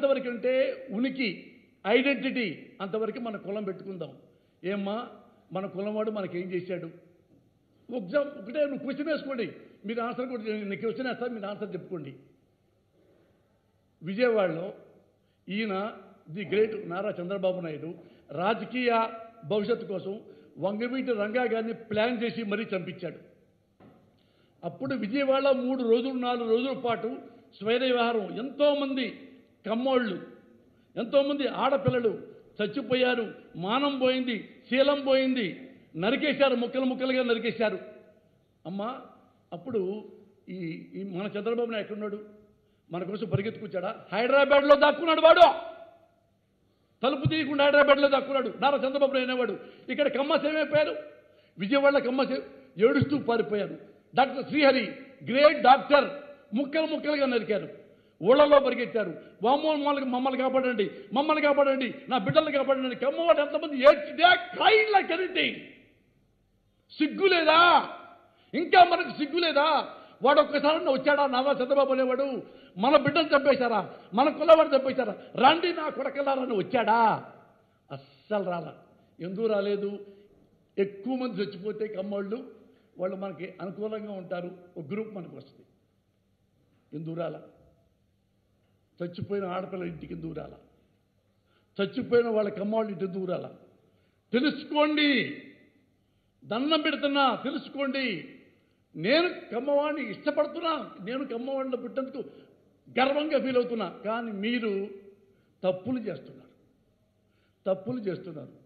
ఎంతవరకు అంటే ఉనికి ఐడెంటిటీ అంతవరకు మన కులం పెట్టుకుందాం ఏమ్మా మన కులంవాడు మనకేం చేశాడు ఎగ్జామ్ ఒకటే నువ్వు క్వశ్చన్ వేసుకోండి మీరు ఆన్సర్ కూడా నేను క్వశ్చన్ వేస్తాను మీరు ఆన్సర్ చెప్పుకోండి విజయవాడలో ఈయన ది గ్రేట్ నారా చంద్రబాబు నాయుడు రాజకీయ భవిష్యత్తు కోసం వంగవీటి రంగా గారిని ప్లాన్ చేసి మరీ చంపించాడు అప్పుడు విజయవాడ మూడు రోజులు నాలుగు రోజుల పాటు స్వైర విహారం ఎంతోమంది కమ్మోళ్ళు ఎంతోమంది ఆడపిల్లలు చచ్చిపోయారు మానం పోయింది శీలం పోయింది నరికేశారు ముక్కలు ముక్కలుగా నరికేశారు అమ్మా అప్పుడు ఈ ఈ మన చంద్రబాబు నాయుడు ఎక్కడున్నాడు మన కోసం పరిగెత్తుకొచ్చాడా హైదరాబాద్లో దాక్కున్నాడు వాడు తలుపు తీయకుండా హైదరాబాద్లో దాక్కున్నాడు నారా చంద్రబాబు నాయుడు అనేవాడు ఇక్కడ కమ్మస్ ఏమైపోయారు విజయవాడలో కమ్మస్ ఏడుస్తూ పారిపోయారు డాక్టర్ శ్రీహరి గ్రేట్ డాక్టర్ ముక్కలు ముక్కలుగా నరికారు ఊళ్ళలో పరిగెత్తారు వామ్మో మమ్మల్ని మమ్మల్ని కాపాడండి మమ్మల్ని కాపాడండి నా బిడ్డల్ని కాపాడండి కమ్మవాడు ఎంతమంది ఏడ్చితే క్రైన్ లైక్ ఎనీథింగ్ సిగ్గు లేదా ఇంకా మనకు సిగ్గు లేదా వాడు ఒక్కసారి వచ్చాడా నారా చంద్రబాబు అనేవాడు మన బిడ్డను చంపేశారా మన కులవాడు చంపేశారా రండి నా కొడకలారని వచ్చాడా అస్సలు రాలా ఎందుకు రాలేదు ఎక్కువ మంది చచ్చిపోతే కమ్మోళ్ళు వాళ్ళు మనకి అనుకూలంగా ఉంటారు ఒక గ్రూప్ మనకు వస్తుంది ఎందుకు రాలా చచ్చిపోయిన ఆడపిల్ల ఇంటికి ఎందుకు రాలా చచ్చిపోయిన వాళ్ళ కమ్మవాళ్ళ ఇంటి ఎందుకు రాలా తెలుసుకోండి దండం పెడుతున్నా తెలుసుకోండి నేను కమ్మవాడిని ఇష్టపడుతున్నా నేను కమ్మవాడిని పుట్టేందుకు గర్వంగా ఫీల్ అవుతున్నా కానీ మీరు తప్పులు చేస్తున్నారు తప్పులు చేస్తున్నారు